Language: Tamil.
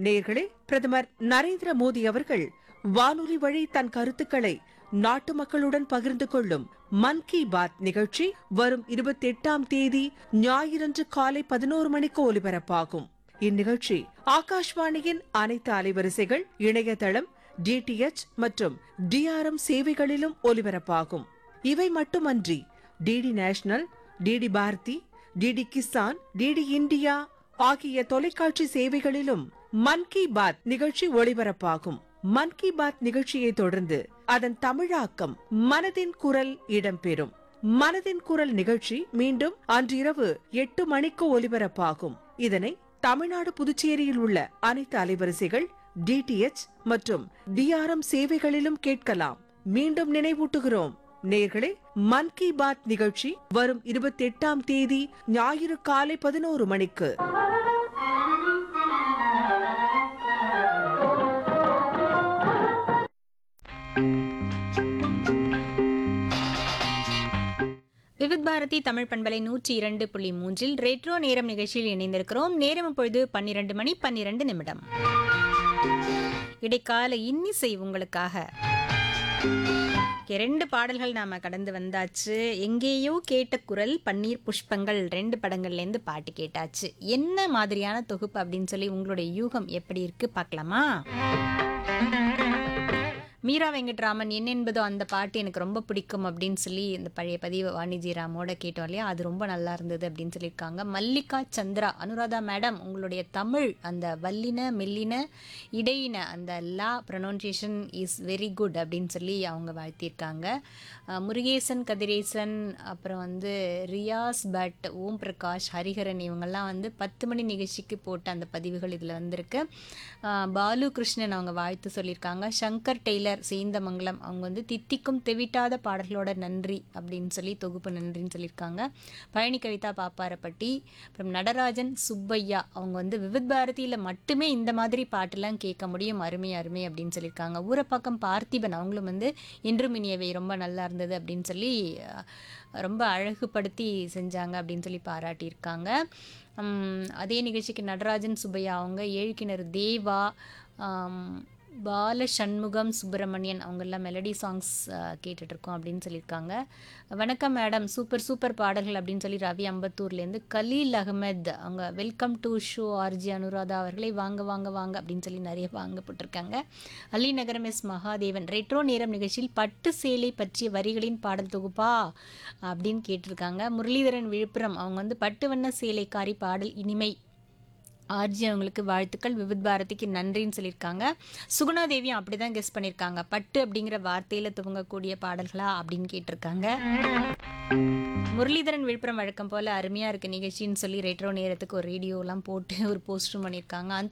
நேர்களே பிரதமர் நரேந்திர மோடி அவர்கள் வானொலி வழி தன் கருத்துக்களை நாட்டு மக்களுடன் பகிர்ந்து கொள்ளும் மன் கி பாத் நிகழ்ச்சி வரும் இருபத்தி எட்டாம் தேதி ஞாயிறன்று காலை பதினோரு மணிக்கு ஒலிபரப்பாகும் இந்நிகழ்ச்சி ஆகாஷ்வாணியின் அனைத்து அலைவரிசைகள் இணையதளம் டிடிஎச் மற்றும் டிஆர்எம் சேவைகளிலும் ஒலிபரப்பாகும் இவை மட்டுமன்றி DD National DD Bharati DD Kisan DD India ஆகிய தொலைக்காட்சி சேவைகளிலும் மன் கி பாத் நிகழ்ச்சி ஒளிபரப்பாகும் மன் கி பாத் நிகழ்ச்சியை தொடர்ந்து அதன் தமிழாக்கம் மனதின் குரல் இடம்பெறும் மனதின் குரல் நிகழ்ச்சி மீண்டும் அன்றிரவு எட்டு மணிக்கு ஒலிபரப்பாகும் இதனை தமிழ்நாடு புதுச்சேரியில் உள்ள அனைத்து அலைவரிசைகள் டிடிஎச் மற்றும் டிஆர்எம் சேவைகளிலும் கேட்கலாம் மீண்டும் நினைவூட்டுகிறோம் நேர்களே மன் கி பாத் நிகழ்ச்சி வரும் இருபத்தி எட்டாம் தேதி ஞாயிறு காலை பதினோரு மணிக்கு விவித் பாரதி தமிழ் பண்பலை நூற்றி இரண்டு புள்ளி மூன்றில் ரெட்ரோ நேரம் நிகழ்ச்சியில் இணைந்திருக்கிறோம் நேரம் இப்பொழுது பன்னிரண்டு மணி பன்னிரண்டு நிமிடம் இடைக்கால இன்னிசை உங்களுக்காக இரண்டு பாடல்கள் நாம கடந்து வந்தாச்சு எங்கேயோ கேட்ட குரல் பன்னீர் புஷ்பங்கள் ரெண்டு படங்கள்லேருந்து பாட்டு கேட்டாச்சு என்ன மாதிரியான தொகுப்பு அப்படின்னு சொல்லி உங்களுடைய யூகம் எப்படி இருக்கு பார்க்கலாமா மீரா வெங்கட்ராமன் என்ன என்பதோ அந்த பாட்டு எனக்கு ரொம்ப பிடிக்கும் அப்படின்னு சொல்லி இந்த பழைய பதிவு வாணிஜி ராமோட கேட்டோம் இல்லையா அது ரொம்ப நல்லா இருந்தது அப்படின்னு சொல்லியிருக்காங்க மல்லிகா சந்திரா அனுராதா மேடம் உங்களுடைய தமிழ் அந்த வல்லின மெல்லின இடையின அந்த லா ப்ரொனவுன்சியேஷன் இஸ் வெரி குட் அப்படின்னு சொல்லி அவங்க வாழ்த்தியிருக்காங்க அஹ் முருகேசன் கதிரேசன் அப்புறம் வந்து ரியாஸ் பட் ஓம் பிரகாஷ் ஹரிஹரன் இவங்கெல்லாம் வந்து பத்து மணி நிகழ்ச்சிக்கு போட்ட அந்த பதிவுகள் இதில் வந்திருக்கு அஹ் பாலு கிருஷ்ணன் அவங்க வாழ்த்து சொல்லியிருக்காங்க சங்கர் டெய்லர் சேந்தமங்கலம் அவங்க வந்து தித்திக்கும் தெவிட்டாத பாடல்களோட நன்றி அப்படின்னு சொல்லி தொகுப்பு நன்றின்னு சொல்லியிருக்காங்க பழனி கவிதா பாப்பாரப்பட்டி அப்புறம் நடராஜன் சுப்பையா அவங்க வந்து விவித் பாரதியில் மட்டுமே இந்த மாதிரி பாட்டெல்லாம் கேட்க முடியும் அருமை அருமை அப்படின்னு சொல்லியிருக்காங்க ஊரப்பாக்கம் பார்த்திபன் அவங்களும் வந்து என்றும் இனியவை ரொம்ப நல்லா இருந்தது அப்படின்னு சொல்லி அஹ், ரொம்ப அழகுபடுத்தி செஞ்சாங்க அப்படின்னு சொல்லி பாராட்டியிருக்காங்க உம், அதே நிகழ்ச்சிக்கு நடராஜன் சுப்பையா அவங்க ஏழுக்கிணறு தேவா ஆம், பால சண்முகம் சுப்பிரமணியன் அவங்க எல்லாம் மெலடி சாங்ஸ் கேட்டுட்ருக்கோம் அப்படின்னு சொல்லியிருக்காங்க வணக்கம் மேடம் சூப்பர் சூப்பர் பாடல்கள் அப்படின்னு சொல்லி ரவி அம்பத்தூர்லேருந்து கலீல் அகமத் அவங்க welcome to show RJ Anuradha அவர்களை வாங்க வாங்க வாங்க அப்படின்னு சொல்லி நிறைய வாங்க போட்டிருக்காங்க அலி நகரம் எஸ் மகாதேவன் ரெட்ரோ நேரம் நிகழ்ச்சியில் பட்டு சேலை பற்றிய வரிகளின் பாடல் தொகுப்பா அப்படின்னு கேட்டிருக்காங்க முரளிதரன் விழுப்புரம் அவங்க வந்து பட்டு வண்ண சேலைக்காரி பாடல் இனிமை ஆர்ஜி அவங்களுக்கு வாழ்த்துக்கள் விவித் பாரதிக்கு நன்றின்னு சொல்லியிருக்காங்க சுகுணா தேவியும் அப்படி தான் கெஸ் பண்ணியிருக்காங்க பட்டு அப்படிங்கிற வார்த்தையில் துவங்கக்கூடிய பாடல்களா அப்படின்னு கேட்டிருக்காங்க முரளிதரன் விழுப்புரம் வழக்கம் போல் அருமையாக இருக்க நிகழ்ச்சின்னு சொல்லி ரெட்ரோ நேரத்துக்கு ஒரு ரேடியோலாம் போட்டு ஒரு போஸ்டரும் பண்ணியிருக்காங்க அந்த